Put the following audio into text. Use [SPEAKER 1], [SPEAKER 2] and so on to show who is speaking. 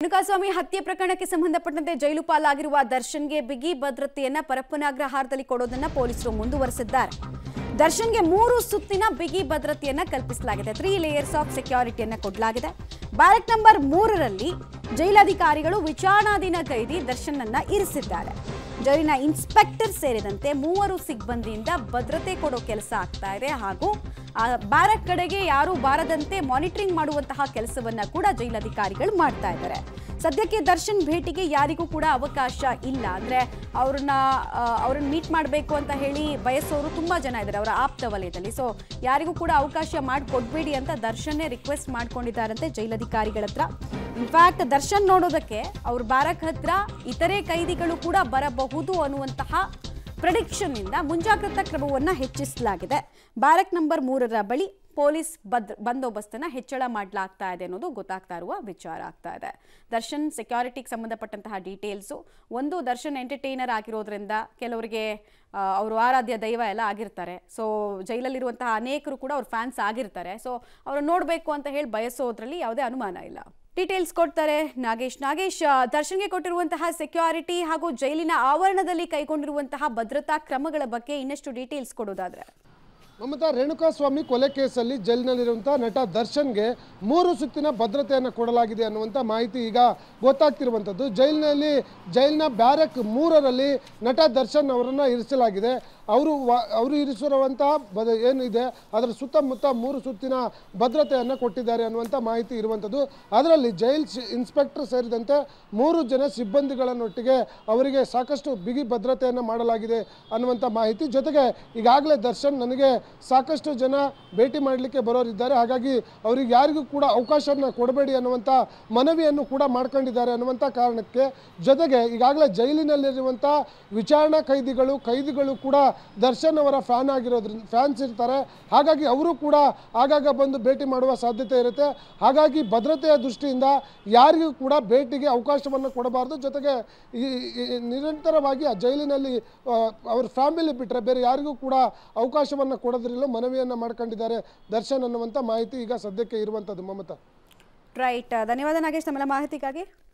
[SPEAKER 1] ರೇಣುಕಾಸ್ವಾಮಿ ಹತ್ಯೆ ಪ್ರಕರಣಕ್ಕೆ ಸಂಬಂಧಪಟ್ಟಂತೆ ಜೈಲು ಪಾಲಾಗಿರುವ ದರ್ಶನ್ಗೆ ಬಿಗಿ ಭದ್ರತೆಯನ್ನ ಪರಪ್ಪನಾಗ್ರಹಾರದಲ್ಲಿ ಕೊಡೋದನ್ನ ಪೊಲೀಸರು ಮುಂದುವರೆಸಿದ್ದಾರೆ ದರ್ಶನ್ಗೆ ಮೂರು ಸುತ್ತಿನ ಬಿಗಿ ಭದ್ರತೆಯನ್ನ ಕಲ್ಪಿಸಲಾಗಿದೆ ತ್ರೀ ಲೇಯರ್ಸ್ ಆಫ್ ಸೆಕ್ಯೂರಿಟಿಯನ್ನ ಕೊಡಲಾಗಿದೆ ಬ್ಯಾರೆಕ್ ನಂಬರ್ ಮೂರರಲ್ಲಿ ಜೈಲಾಧಿಕಾರಿಗಳು ವಿಚಾರಣಾಧೀನ ಕೈದಿ ದರ್ಶನ್ನನ್ನ ಇರಿಸಿದ್ದಾರೆ ಜೈಲಿನ ಇನ್ಸ್ಪೆಕ್ಟರ್ ಸೇರಿದಂತೆ ಮೂವರು ಸಿಬ್ಬಂದಿಯಿಂದ ಭದ್ರತೆ ಕೊಡೋ ಕೆಲಸ ಆಗ್ತಾ ಇದೆ ಹಾಗೂ ಆ ಬ್ಯಾರಕ್ ಕಡೆಗೆ ಯಾರು ಬಾರದಂತೆ ಮಾನಿಟರಿಂಗ್ ಮಾಡುವಂತಹ ಕೆಲಸವನ್ನ ಕೂಡ ಜೈಲಧಿಕಾರಿಗಳು ಮಾಡ್ತಾ ಇದ್ದಾರೆ ಸದ್ಯಕ್ಕೆ ದರ್ಶನ್ ಭೇಟಿಗೆ ಯಾರಿಗೂ ಕೂಡ ಅವಕಾಶ ಇಲ್ಲ ಅಂದ್ರೆ ಅವ್ರನ್ನ ಆ, ಅವ್ರನ್ನ ಮೀಟ್ ಮಾಡಬೇಕು ಅಂತ ಹೇಳಿ ಬಯಸೋರು ತುಂಬಾ ಜನ ಇದ್ದಾರೆ ಅವರ ಆಪ್ತ ವಲಯದಲ್ಲಿ ಸೊ ಯಾರಿಗೂ ಕೂಡ ಅವಕಾಶ ಮಾಡಿಕೊಡ್ಬೇಡಿ ಅಂತ ದರ್ಶನ್ನೇ ರಿಕ್ವೆಸ್ಟ್ ಮಾಡ್ಕೊಂಡಿದ್ದಾರಂತೆ ಜೈಲಧಿಕಾರಿಗಳ ಹತ್ರ ಇನ್ಫ್ಯಾಕ್ಟ್ ದರ್ಶನ್ ನೋಡೋದಕ್ಕೆ ಅವ್ರ ಬ್ಯಾರಕ್ ಹತ್ರ ಇತರೆ ಕೈದಿಗಳು ಕೂಡ ಬರಬಹುದು ಅನ್ನುವಂತಹ ಪ್ರಿಡಿಕ್ಷನ್ ಇಂದ ಮುಂಜಾಗ್ರತಾ ಕ್ರಮವನ್ನ ಹೆಚ್ಚಿಸಲಾಗಿದೆ ಬ್ಯಾರಕ್ ನಂಬರ್ ಮೂರರ ಬಳಿ ಪೊಲೀಸ್ ಬದ್ ಬಂದೋಬಸ್ತನ್ನ ಹೆಚ್ಚಳ ಮಾಡಲಾಗ್ತಾ ಇದೆ ಅನ್ನೋದು ಗೊತ್ತಾಗ್ತಾ ಇರುವ ವಿಚಾರ ಆಗ್ತಾ ಇದೆ ದರ್ಶನ್ ಸೆಕ್ಯೂರಿಟಿಗೆ ಸಂಬಂಧಪಟ್ಟಂತಹ ಡೀಟೇಲ್ಸು ಒಂದು ದರ್ಶನ್ ಎಂಟರ್ಟೈನರ್ ಆಗಿರೋದ್ರಿಂದ ಕೆಲವರಿಗೆ ಆ, ಅವರು ಆರಾಧ್ಯ ದೈವ ಎಲ್ಲ ಆಗಿರ್ತಾರೆ ಸೊ ಜೈಲಲ್ಲಿರುವಂತಹ ಅನೇಕರು ಕೂಡ ಅವ್ರ ಫ್ಯಾನ್ಸ್ ಆಗಿರ್ತಾರೆ ಸೊ ಅವ್ರು ನೋಡಬೇಕು ಅಂತ ಹೇಳಿ ಬಯಸೋದ್ರಲ್ಲಿ ಯಾವುದೇ ಅನುಮಾನ ಇಲ್ಲ ಡೀಟೇಲ್ಸ್ ಕೊಡ್ತಾರೆ ನಾಗೇಶ್ ನಾಗೇಶ್ ಆ, ದರ್ಶನ್ಗೆ ಕೊಟ್ಟಿರುವಂತಹ ಸೆಕ್ಯೂರಿಟಿ ಹಾಗೂ ಜೈಲಿನ ಆವರಣದಲ್ಲಿ ಕೈಗೊಂಡಿರುವಂತಹ ಭದ್ರತಾ ಕ್ರಮಗಳ ಬಗ್ಗೆ ಇನ್ನಷ್ಟು ಡೀಟೇಲ್ಸ್ ಕೊಡೋದಾದ್ರೆ
[SPEAKER 2] ಮಮತಾ ರೇಣುಕಾಸ್ವಾಮಿ ಕೊಲೆ ಕೇಸಲ್ಲಿ ಜೈಲಿನಲ್ಲಿರುವಂಥ ನಟ ದರ್ಶನ್ಗೆ ಮೂರು ಸುತ್ತಿನ ಭದ್ರತೆಯನ್ನು ಕೊಡಲಾಗಿದೆ ಅನ್ನುವಂಥ ಮಾಹಿತಿ ಈಗ ಗೊತ್ತಾಗ್ತಿರುವಂಥದ್ದು ಜೈಲಿನಲ್ಲಿ ಜೈಲಿನ ಬ್ಯಾರಕ್ ಮೂರರಲ್ಲಿ ನಟ ದರ್ಶನ್ ಅವರನ್ನು ಇರಿಸಲಾಗಿದೆ ಅವರು ವ ಅವರು ಇರಿಸಿರುವಂಥ ಬದ ಏನಿದೆ ಅದರ ಸುತ್ತಮುತ್ತ ಮೂರು ಸುತ್ತಿನ ಭದ್ರತೆಯನ್ನು ಕೊಟ್ಟಿದ್ದಾರೆ ಅನ್ನುವಂಥ ಮಾಹಿತಿ ಇರುವಂಥದ್ದು ಅದರಲ್ಲಿ ಜೈಲ್ ಶಿ- ಇನ್ಸ್ಪೆಕ್ಟರ್ ಸೇರಿದಂತೆ ಮೂರು ಜನ ಸಿಬ್ಬಂದಿಗಳನ್ನೊಟ್ಟಿಗೆ ಅವರಿಗೆ ಸಾಕಷ್ಟು ಬಿಗಿ ಭದ್ರತೆಯನ್ನು ಮಾಡಲಾಗಿದೆ ಅನ್ನುವಂಥ ಮಾಹಿತಿ ಜೊತೆಗೆ ಈಗಾಗಲೇ ದರ್ಶನ್ ನನಗೆ ಸಾಕಷ್ಟು ಜನ ಭೇಟಿ ಮಾಡಲಿಕ್ಕೆ ಬರೋರಿದ್ದಾರೆ ಹಾಗಾಗಿ ಅವರಿಗೆ ಯಾರಿಗೂ ಕೂಡ ಅವಕಾಶವನ್ನು ಕೊಡಬೇಡಿ ಅನ್ನುವಂಥ ಮನವಿಯನ್ನು ಕೂಡ ಮಾಡ್ಕೊಂಡಿದ್ದಾರೆ ಅನ್ನುವಂಥ ಕಾರಣಕ್ಕೆ ಜೊತೆಗೆ ಈಗಾಗಲೇ ಜೈಲಿನಲ್ಲಿರುವಂಥ ವಿಚಾರಣಾ ಕೈದಿಗಳು ಕೈದಿಗಳು ಕೂಡ ದರ್ಶನ್ ಅವರ ಫ್ಯಾನ್ ಆಗಿರೋದ್ರಿಂದ ಫ್ಯಾನ್ಸ್ ಇರ್ತಾರೆ ಹಾಗಾಗಿ ಅವರು ಕೂಡ ಆಗಾಗ ಬಂದು ಭೇಟಿ ಮಾಡುವ ಸಾಧ್ಯತೆ ಇರುತ್ತೆ ಹಾಗಾಗಿ ಭದ್ರತೆಯ ದೃಷ್ಟಿಯಿಂದ ಯಾರಿಗೂ ಕೂಡ ಭೇಟಿಗೆ ಅವಕಾಶವನ್ನು ಕೊಡಬಾರ್ದು ಜೊತೆಗೆ ಈ ಈ- ನಿರಂತರವಾಗಿ ಆ ಜೈಲಿನಲ್ಲಿ ಆ, ಅವ್ರ ಫ್ಯಾಮಿಲಿ ಬಿಟ್ಟರೆ ಬೇರೆ ಯಾರಿಗೂ ಕೂಡ ಅವಕಾಶವನ್ನು ಕೊಡೋದ್ರಲ್ಲೂ ಮನವಿಯನ್ನು ಮಾಡ್ಕೊಂಡಿದ್ದಾರೆ ದರ್ಶನ್ ಅನ್ನುವಂಥ ಮಾಹಿತಿ ಈಗ ಸದ್ಯಕ್ಕೆ ಇರುವಂಥದ್ದು ಮಮತಾ
[SPEAKER 1] ರೈಟ್ ಧನ್ಯವಾದ ನಾಗೇಶ್ ತಮ್ಮೆಲ್ಲ ಮಾಹಿತಿಗಾಗಿ